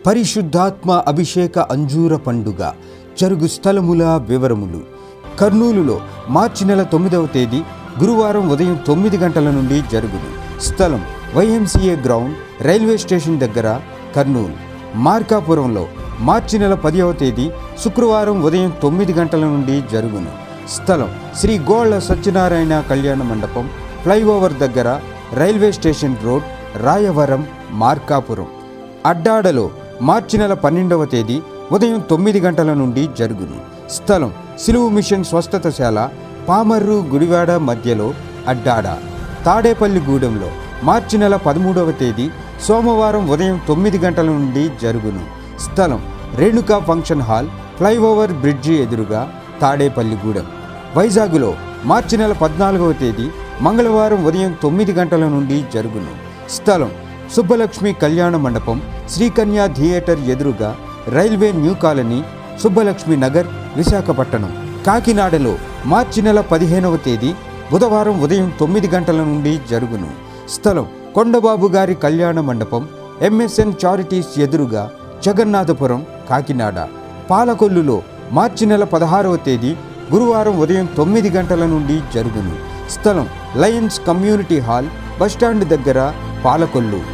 పరిశుద్ధాత్మ అభిషేక అంజూర పండుగ జరుగు స్థలముల వివరములు కర్నూలులో మార్చి నెల తొమ్మిదవ తేదీ గురువారం ఉదయం తొమ్మిది గంటల నుండి జరుగును స్థలం వైఎంసీఏ గ్రౌండ్ రైల్వే స్టేషన్ దగ్గర కర్నూలు మార్కాపురంలో మార్చి నెల పదివ తేదీ శుక్రవారం ఉదయం తొమ్మిది గంటల నుండి జరుగును స్థలం శ్రీ గోళ్ల సత్యనారాయణ కళ్యాణ మండపం ఫ్లైఓవర్ దగ్గర railway station road Rayavaram Markapuram అడ్డాడలో మార్చి నెల పన్నెండవ తేదీ ఉదయం తొమ్మిది గంటల నుండి జరుగును స్థలం సిలువు మిషన్ స్వస్థతశాల పామర్రు గుడివాడ మధ్యలో అడ్డాడ తాడేపల్లిగూడెంలో మార్చి నెల పదమూడవ తేదీ సోమవారం ఉదయం తొమ్మిది గంటల నుండి జరుగును స్థలం Renuka function hall flyover bridge ఎదురుగా తాడేపల్లిగూడెం వైజాగ్లో మార్చి నెల పద్నాలుగవ తేదీ మంగళవారం ఉదయం తొమ్మిది గంటల నుండి జరుగును స్థలం సుబ్బలక్ష్మి కళ్యాణ మండపం శ్రీకన్య థియేటర్ ఎదురుగా railway new colony Subbalakshmi Nagar Visakhapatnam కాకినాడలో మార్చి నెల పదిహేనవ తేదీ బుధవారం ఉదయం తొమ్మిది గంటల నుండి జరుగును స్థలం కొండబాబు గారి కళ్యాణ మండపం ఎంఎస్ఎన్ చారిటీస్ ఎదురుగా జగన్నాథపురం కాకినాడ పాలకొల్లులో మార్చి నెల పదహారవ తేదీ గురువారం ఉదయం తొమ్మిది గంటల నుండి జరుగును స్థలం లయన్స్ కమ్యూనిటీ హాల్ బస్టాండ్ దగ్గర పాలకొల్లు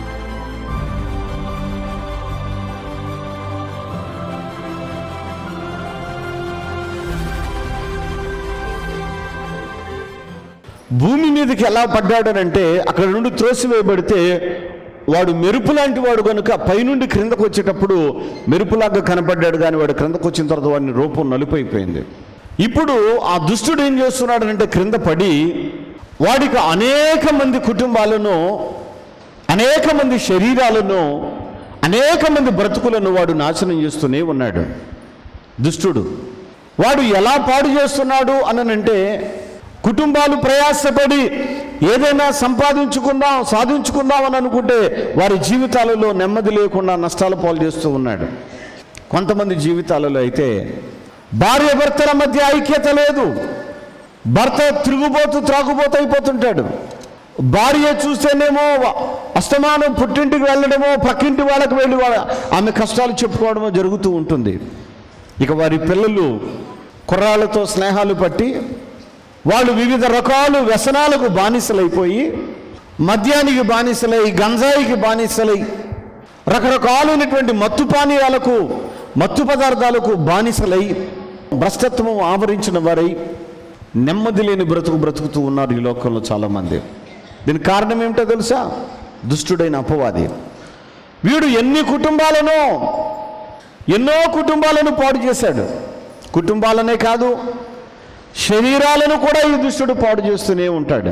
భూమి మీదకి ఎలా పడ్డాడనంటే అక్కడ నుండి త్రోసివేయబడితే వాడు మెరుపు లాంటి వాడు కనుక పైనుండి క్రిందకు వచ్చేటప్పుడు మెరుపులాగా కనపడ్డాడు కానీ వాడు క్రిందకు వచ్చిన తర్వాత వాడిని రూపం నలుపైపోయింది ఇప్పుడు ఆ దుష్టుడు ఏం చేస్తున్నాడనంటే క్రింద పడి వాడికి అనేక మంది కుటుంబాలను అనేక మంది శరీరాలను అనేక మంది బ్రతుకులను వాడు నాశనం చేస్తూనే ఉన్నాడు దుష్టుడు వాడు ఎలా పాడు చేస్తున్నాడు అననంటే కుటుంబాలు ప్రయాసపడి ఏదైనా సంపాదించుకుందాం సాధించుకుందాం అని అనుకుంటే వారి జీవితాలలో నెమ్మది లేకుండా నష్టాల పాలు చేస్తూ ఉన్నాడు కొంతమంది జీవితాలలో అయితే భార్య భర్తల మధ్య ఐక్యత లేదు భర్త తిరుగుబోతూ త్రాగుబోతూ అయిపోతుంటాడు భార్య చూస్తేనేమో అస్తమానం పుట్టింటికి వెళ్ళడమో పక్కింటి వాళ్ళకి వెళ్ళి వాళ్ళ ఆమె కష్టాలు చెప్పుకోవడమో జరుగుతూ ఉంటుంది ఇక వారి పిల్లలు కుర్రాళ్ళతో స్నేహాలు పట్టి వాళ్ళు వివిధ రకాలు వ్యసనాలకు బానిసలైపోయి మద్యానికి బానిసలై గంజాయికి బానిసలై రకరకాలైనటువంటి మత్తు పానీయాలకు మత్తు పదార్థాలకు బానిసలై భ్రష్టత్వం ఆవరించిన వారై నెమ్మది లేని బ్రతుకు బ్రతుకుతూ ఉన్నారు ఈ లోకంలో చాలామంది దీనికి కారణం ఏమిటో తెలుసా దుష్టుడైన అపవాది వీడు ఎన్ని కుటుంబాలను ఎన్నో కుటుంబాలను పాడు చేశాడు కుటుంబాలనే కాదు శరీరాలను కూడా ఈ దుష్టుడు పాడు చేస్తూనే ఉంటాడు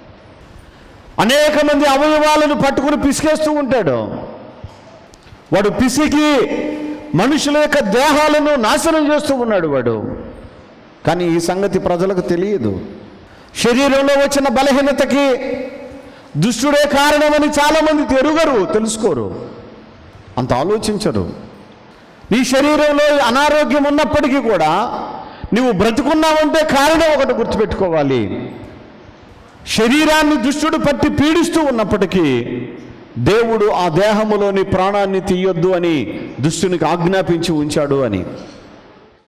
అనేక మంది అవయవాలను పట్టుకుని పిసికేస్తూ ఉంటాడు వాడు పిసికి మనుషుల యొక్క దేహాలను నాశనం చేస్తూ ఉన్నాడు వాడు కానీ ఈ సంగతి ప్రజలకు తెలియదు శరీరంలో వచ్చిన బలహీనతకి దుష్టుడే కారణమని చాలామంది ఎరుగరు తెలుసుకోరు అంత ఆలోచించరు నీ శరీరంలో అనారోగ్యం ఉన్నప్పటికీ కూడా నువ్వు బ్రతుకున్నావంటే కారణం ఒకటి గుర్తుపెట్టుకోవాలి శరీరాన్ని దుష్టుడు పట్టి పీడిస్తూ ఉన్నప్పటికీ దేవుడు ఆ దేహములోని ప్రాణాన్ని తీయొద్దు అని దుష్టునికి ఆజ్ఞాపించి ఉంచాడు అని